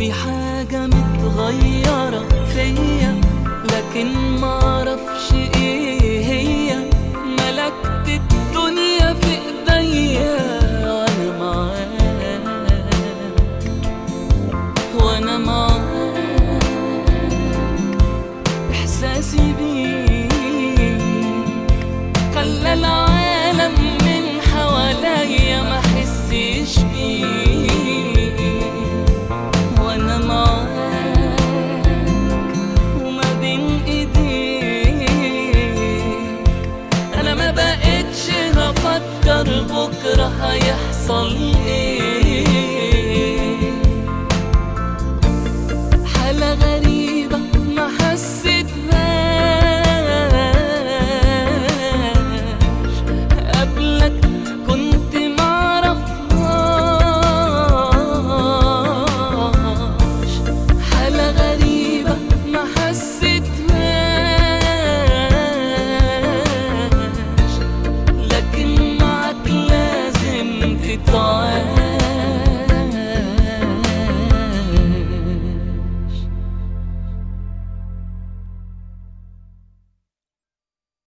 في حاجة متغيرة فيا لكن معرفش ايه هي ملكت الدنيا في ايديا وانا معاك وانا معاك احساسي بيك خلى العالم من حواليا ما احسش بيك وانا معاك وما بين ايديك انا ما بقتش هفكر بكره هيحصل ايه